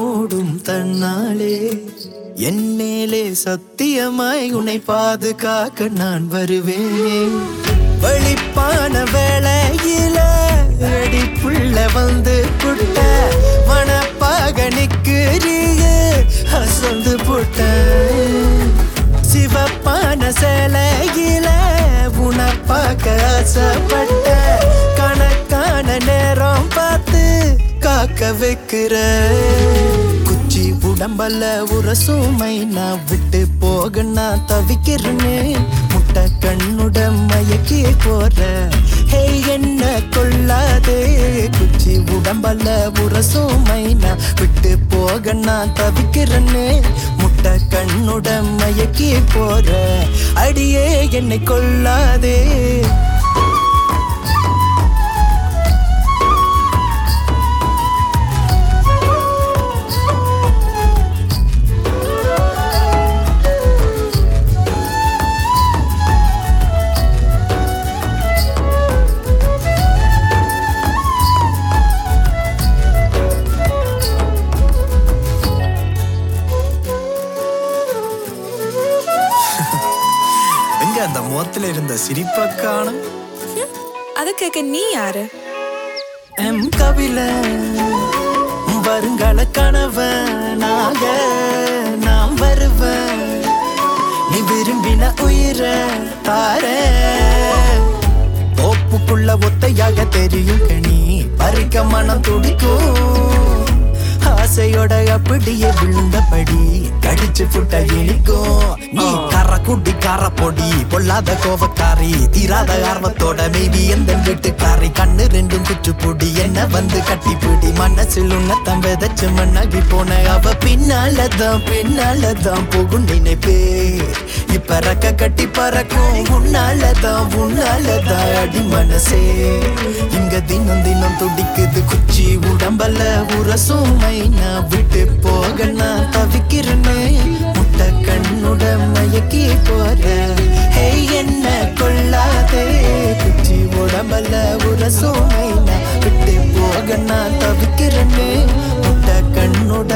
மூடும் தன்னாலே என் மேலே சத்தியமாய் உன்னை பாதுகாக்க நான் வருவேன் வெளிப்பான வேளையில அடிப்புள்ள வந்து புட்ட மனப்பாக நிற்கிறீங்க அசந்து போட்டேன் சிவப்பான சேலையில உனப்பாக்க ஆசைப்பட்ட கணக்கான நேரம் பார்த்து காக்க வைக்கிற குச்சி உடம்பல்ல உரசுமை நான் விட்டு போக நான் தவிக்கிறேன்னு முட்டை கண்ணுட மயக்கி போற ஹே என்ன கொள்ளாதே குச்சி உடம்பல்ல உரசுமை நான் விட்டு போக நான் தவிக்கிறேன்னு முட்டை கண்ணுட மயக்கி போற அடியே என்னை கொள்ளாதே எங்க அந்த முகத்துல இருந்த சிரிப்பை காணும் அதை கேட்க நீ யாரு எம் கவில வருங்கால கணவனாக நாம் வருவேன் நீ விரும்பின உயிர தார தோப்புக்குள்ள ஒத்தையாக தெரியும் கனி பறிக்க மனம் துடிக்கும் ஆசையோட அப்படியே விழுந்தபடி கடிச்சு புட்ட இனிக்கும் நீ கர குட்டி கர பொடி பொல்லாத கோவக்காரி தீராத ஆர்வத்தோட மேபி எந்த வீட்டுக்காரி கண்ணு ரெண்டும் குச்சு பொடி என்ன வந்து கட்டி பிடி மனசில் உன்னத்தம் விதைச்சு மண்ணாகி போன அவ பின்னாலதான் பின்னாலதான் போகும் நினைப்பே இப்ப ரக்க கட்டி பறக்கும் உன்னாலதான் உன்னாலதான் அடி மனசே இங்க தினம் தினம் துடிக்குது குச்சி உடம்பல உரசுமை நான் விட்டு போக நான் தவிக்கிறேனே முட்டை கண்ணுட மயக்கி போற ஹே என்ன கொள்ளாதே குச்சி உடம்பல உரசுமை நான் விட்டு போக நான் தவிக்கிறேனே முட்டை கண்ணுட